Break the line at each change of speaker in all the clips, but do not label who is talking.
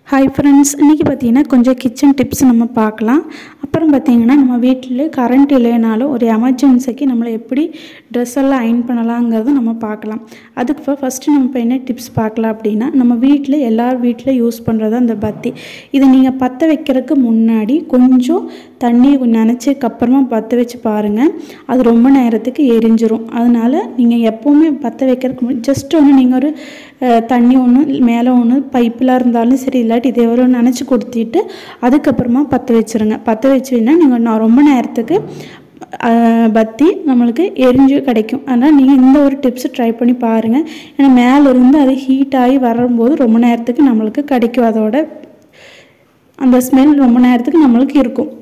hi friends இன்றைக்கி பார்த்தீங்கன்னா கொஞ்சம் கிச்சன் டிப்ஸ் நம்ம பார்க்கலாம் அப்புறம் பார்த்தீங்கன்னா நம்ம வீட்டில் கரண்ட் இல்லைனாலும் ஒரு எமர்ஜென்சிக்கு நம்மளை எப்படி ட்ரெஸ் எல்லாம் அயன் பண்ணலாங்கிறத நம்ம பார்க்கலாம் அதுக்கு இப்போ ஃபஸ்ட்டு நம்ம இப்போ என்ன டிப்ஸ் பார்க்கலாம் அப்படின்னா நம்ம வீட்டில் எல்லார் வீட்டில் யூஸ் பண்ணுறது அந்த பத்தி இதை நீங்கள் பற்ற வைக்கிறதுக்கு முன்னாடி கொஞ்சம் தண்ணி நினச்சதுக்கப்புறமா பற்ற வச்சு பாருங்கள் அது ரொம்ப நேரத்துக்கு எரிஞ்சிரும் அதனால் நீங்கள் எப்போவுமே பற்ற வைக்கிறதுக்கு முன்னாடி ஜஸ்ட் ஒன்று நீங்கள் ஒரு அஹ், தண்ணி ஒன்று மேலே ஒன்று பைப்பில் இருந்தாலும் சரி இல்லாட்டி இதே ஒரு நினச்சி கொடுத்துட்டு அதுக்கப்புறமா பற்ற வச்சுருங்க பற்ற வச்சுன்னா நீங்கள் நான் ரொம்ப நேரத்துக்கு அஹ், பத்தி நம்மளுக்கு எரிஞ்சு கிடைக்கும் அதனால் நீங்கள் இந்த ஒரு டிப்ஸ் ட்ரை பண்ணி பாருங்கள் ஏன்னா மேலே இருந்து அது ஹீட் ஆகி வரும்போது ரொம்ப நேரத்துக்கு நம்மளுக்கு கிடைக்கும் அதோட அந்த ஸ்மெல் ரொம்ப நேரத்துக்கு நம்மளுக்கு இருக்கும்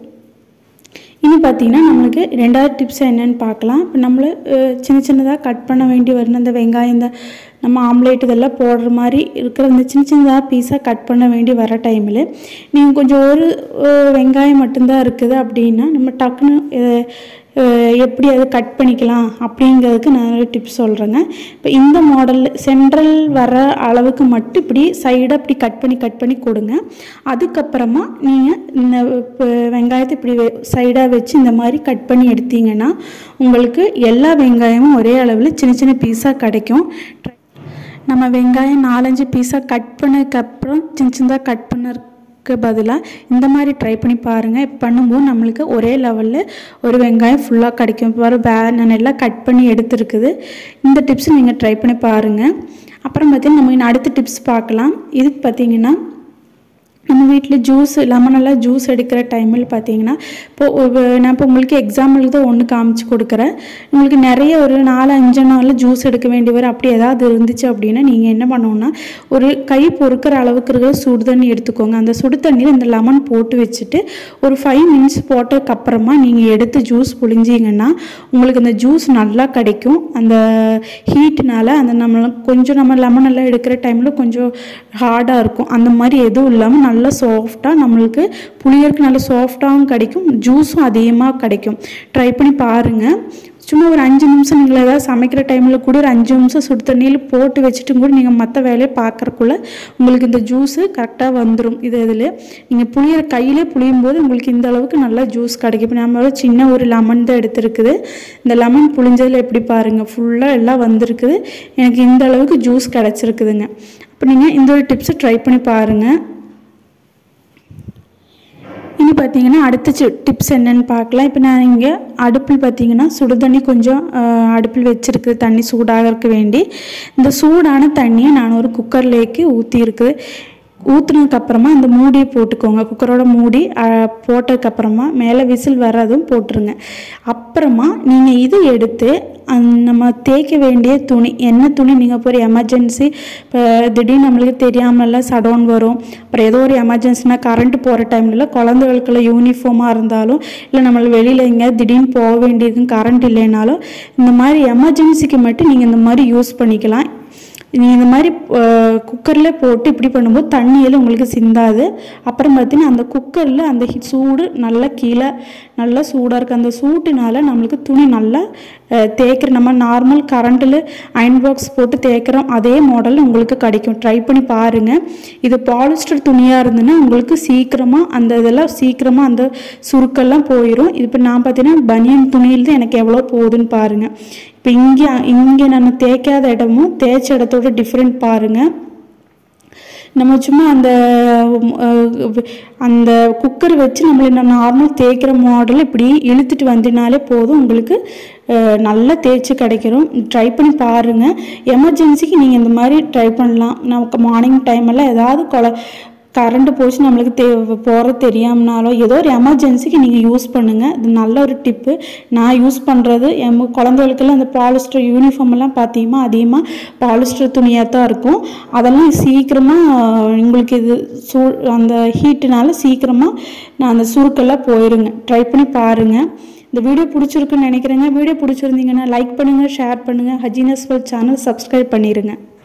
இனி பார்த்தீங்கன்னா நம்மளுக்கு ரெண்டாவது டிப்ஸ் என்னன்னு பார்க்கலாம் இப்போ நம்மள அஹ், சின்ன சின்னதாக கட் பண்ண வேண்டி வரும் இந்த வெங்காயம் இந்த நம்ம ஆம்லேட் இதெல்லாம் போடுற மாதிரி இருக்கிற இந்த சின்ன சின்னதாக பீஸாக கட் பண்ண வேண்டி வர டைமில் நீங்கள் கொஞ்சம் ஒரு அஹ், வெங்காயம் மட்டும்தான் இருக்குது அப்படின்னா நம்ம டக்குன்னு அஹ், அஹ், எப்படி அதை கட் பண்ணிக்கலாம் அப்படிங்கிறதுக்கு நான் ஒரு டிப்ஸ் சொல்கிறேங்க இப்போ இந்த மாடல் சென்ட்ரல் வர அளவுக்கு மட்டும் இப்படி சைடாக இப்படி கட் பண்ணி கட் பண்ணி கொடுங்க அதுக்கப்புறமா நீங்கள் இந்த இப்போ வெங்காயத்தை இப்படி சைடாக வச்சு இந்த மாதிரி கட் பண்ணி எடுத்தீங்கன்னா உங்களுக்கு எல்லா வெங்காயமும் ஒரே அளவில் சின்ன சின்ன பீஸாக கிடைக்கும் நம்ம வெங்காயம் நாலஞ்சு பீஸாக கட் பண்ணதுக்கப்புறம் சின்ன சின்னதாக கட் பண்ணதுக்கு பதிலாக இந்த மாதிரி ட்ரை பண்ணி பாருங்கள் இப்போ பண்ணும்போது நம்மளுக்கு ஒரே லெவலில் ஒரு வெங்காயம் ஃபுல்லாக கிடைக்கும் இப்போ வர பே நான் எல்லாம் கட் பண்ணி எடுத்துருக்குது இந்த டிப்ஸ் நீங்கள் ட்ரை பண்ணி பாருங்கள் அப்புறம் பார்த்தீங்கன்னா நம்ம இன்னும் அடுத்த டிப்ஸ் பார்க்கலாம் இதுக்கு பார்த்தீங்கன்னா நம்ம வீட்டில் ஜூஸ் லெமனெல்லாம் ஜூஸ் எடுக்கிற டைமில் பார்த்தீங்கன்னா இப்போ ஒரு- நான் இப்போ உங்களுக்கு எக்ஸாம்பிளுக்கு தான் ஒன்று காமிச்சு கொடுக்குறேன் உங்களுக்கு நிறைய ஒரு நாலு அஞ்சு நாளில் ஜூஸ் எடுக்க வேண்டி வரும் அப்படி ஏதாவது இருந்துச்சு அப்படின்னா நீங்கள் என்ன பண்ணணும்னா ஒரு கை பொறுக்கிற அளவுக்கு இருக்கிற சுடு தண்ணி எடுத்துக்கோங்க அந்த சுடு தண்ணியில் இந்த லெமன் போட்டு வச்சுட்டு ஒரு ஃபைவ் மினிட்ஸ் போட்டதுக்கப்புறமா நீங்கள் எடுத்து ஜூஸ் புழிஞ்சிங்கன்னா உங்களுக்கு அந்த ஜூஸ் நல்லா கிடைக்கும் அந்த ஹீட்னால அந்த நம்ம கொஞ்சம் நம்ம லெமன் எல்லாம் எடுக்கிற டைமில் கொஞ்சம் ஹார்டாக இருக்கும் அந்த மாதிரி எதுவும் இல்லாமல் நல்லா சாஃப்டாக நம்மளுக்கு புளியருக்கு நல்ல சாஃப்டாகவும் கிடைக்கும் ஜூஸும் அதிகமாக கிடைக்கும் ட்ரை பண்ணி பாருங்கள் சும்மா ஒரு அஞ்சு நிமிஷம் நீங்கள் ஏதாவது சமைக்கிற டைமில் கூட ஒரு அஞ்சு நிமிஷம் சுடு தண்ணியில் போட்டு வச்சுட்டு கூட நீங்கள் மற்ற வேலையை பார்க்கறக்குள்ள உங்களுக்கு இந்த ஜூஸு கரெக்டாக வந்துடும் இது இதில் நீங்கள் புளியிற கையிலே புளியும் போது உங்களுக்கு இந்த அளவுக்கு நல்லா ஜூஸ் கிடைக்கும் இப்போ நம்ம சின்ன ஒரு லெமன் தான் எடுத்துருக்குது இந்த லெமன் புளிஞ்சதில் எப்படி பாருங்கள் ஃபுல்லாக எல்லாம் வந்திருக்குது எனக்கு இந்த அளவுக்கு ஜூஸ் கிடச்சிருக்குதுங்க அப்போ நீங்கள் இந்த ஒரு டிப்ஸை ட்ரை பண்ணி பாருங்கள் இனி பார்த்தீங்கன்னா அடுத்த டிப்ஸ் என்னன்னு பார்க்கலாம் இப்போ நான் இங்கே அடுப்பில் பார்த்தீங்கன்னா சுடு தண்ணி கொஞ்சம் அஹ், அடுப்பில் வச்சிருக்கு தண்ணி சூடாகிறதுக்கு வேண்டி இந்த சூடான தண்ணியை நான் ஒரு குக்கர்லேக்கு ஊற்றி இருக்குது ஊற்றுனதுக்கப்புறமா அந்த மூடியை போட்டுக்கோங்க குக்கரோட மூடி அஹ், போட்டதுக்கப்புறமா மேலே விசில் வர்றதும் போட்டுருங்க அப்புறமா நீங்கள் இது எடுத்து அந்த நம்ம தேய்க்க வேண்டிய துணி என்ன துணி நீங்கள் இப்போ ஒரு எமர்ஜென்சி இப்போ திடீர்னு நம்மளுக்கு தெரியாமலாம் சடவுன் வரும் அப்புறம் ஏதோ ஒரு எமர்ஜென்சினா கரண்ட் போகிற டைம்ல குழந்தைகளுக்குள்ள யூனிஃபார்மாக இருந்தாலும் இல்லை நம்மள வெளியில் எங்கேயாவது திடீர்னு போக வேண்டியதுக்கும் கரண்ட் இல்லைனாலும் இந்த மாதிரி எமர்ஜென்சிக்கு மட்டும் நீங்கள் இந்த மாதிரி யூஸ் பண்ணிக்கலாம் நீங்கள் இந்த மாதிரி குக்கரில் போட்டு இப்படி பண்ணும்போது தண்ணியெல்லாம் உங்களுக்கு சிந்தாது அப்புறம் பார்த்தீங்கன்னா அந்த குக்கரில் அந்த ஹி- சூடு நல்லா கீழே நல்லா சூடாக இருக்குது அந்த சூட்டுனால நம்மளுக்கு துணி நல்லா அஹ், தேய்க்கிற நம்ம நார்மல் கரண்ட்டில் அயன் பாக்ஸ் போட்டு தேய்க்கிறோம் அதே மாடல் உங்களுக்கு கிடைக்கும் ட்ரை பண்ணி பாருங்கள் இது பாலிஸ்டர் துணியாக இருந்ததுன்னா உங்களுக்கு சீக்கிரமாக அந்த இதெல்லாம் சீக்கிரமாக அந்த சுருக்கெல்லாம் போயிடும் இப்போ நான் பார்த்தீங்கன்னா பனியன் துணியில் தான் எனக்கு எவ்வளோ போகுதுன்னு பாருங்கள் இப்போ இங்கே இங்கே நம்ம தேய்க்காத இடமும் தேய்ச்ச இடத்தோட டிஃப்ரெண்ட் பாருங்கள் நம்ம சும்மா அந்த உம், அஹ், அந்த குக்கர் வச்சு நம்மள நம்ம நார்மல் தேய்க்கிற மாடல் இப்படி இழுத்துட்டு வந்தினாலே போதும் உங்களுக்கு அஹ், நல்லா தேய்ச்சி கிடைக்கிறோம் ட்ரை பண்ணி பாருங்கள் எமர்ஜென்சிக்கு நீங்கள் இந்த மாதிரி ட்ரை பண்ணலாம் நமக்கு மார்னிங் டைமெல்லாம் ஏதாவது கொலை கரண்ட் போச்சு நம்மளுக்கு தே போகிறது தெரியாமனாலோ ஏதோ ஒரு எமர்ஜென்சிக்கு நீங்கள் யூஸ் பண்ணுங்கள் இது நல்ல ஒரு டிப்பு நான் யூஸ் பண்ணுறது என் குழந்தைகளுக்கெல்லாம் அந்த பாலிஸ்டர் யூனிஃபார்ம் எல்லாம் பார்த்தீங்கன்னா அதிகமாக பாலிஸ்டர் துணியாக தான் இருக்கும் அதெல்லாம் சீக்கிரமாக உங்களுக்கு இது சூ அந்த ஹீட்டுனால சீக்கிரமாக நான் அந்த சுருக்கெல்லாம் போயிருங்க ட்ரை பண்ணி பாருங்கள் இந்த வீடியோ பிடிச்சிருக்குன்னு நினைக்கிறேங்க வீடியோ பிடிச்சிருந்தீங்கன்னா லைக் பண்ணுங்கள் ஷேர் பண்ணுங்கள் ஹஜினஸ் சேனல் சப்ஸ்கிரைப் பண்ணிடுங்க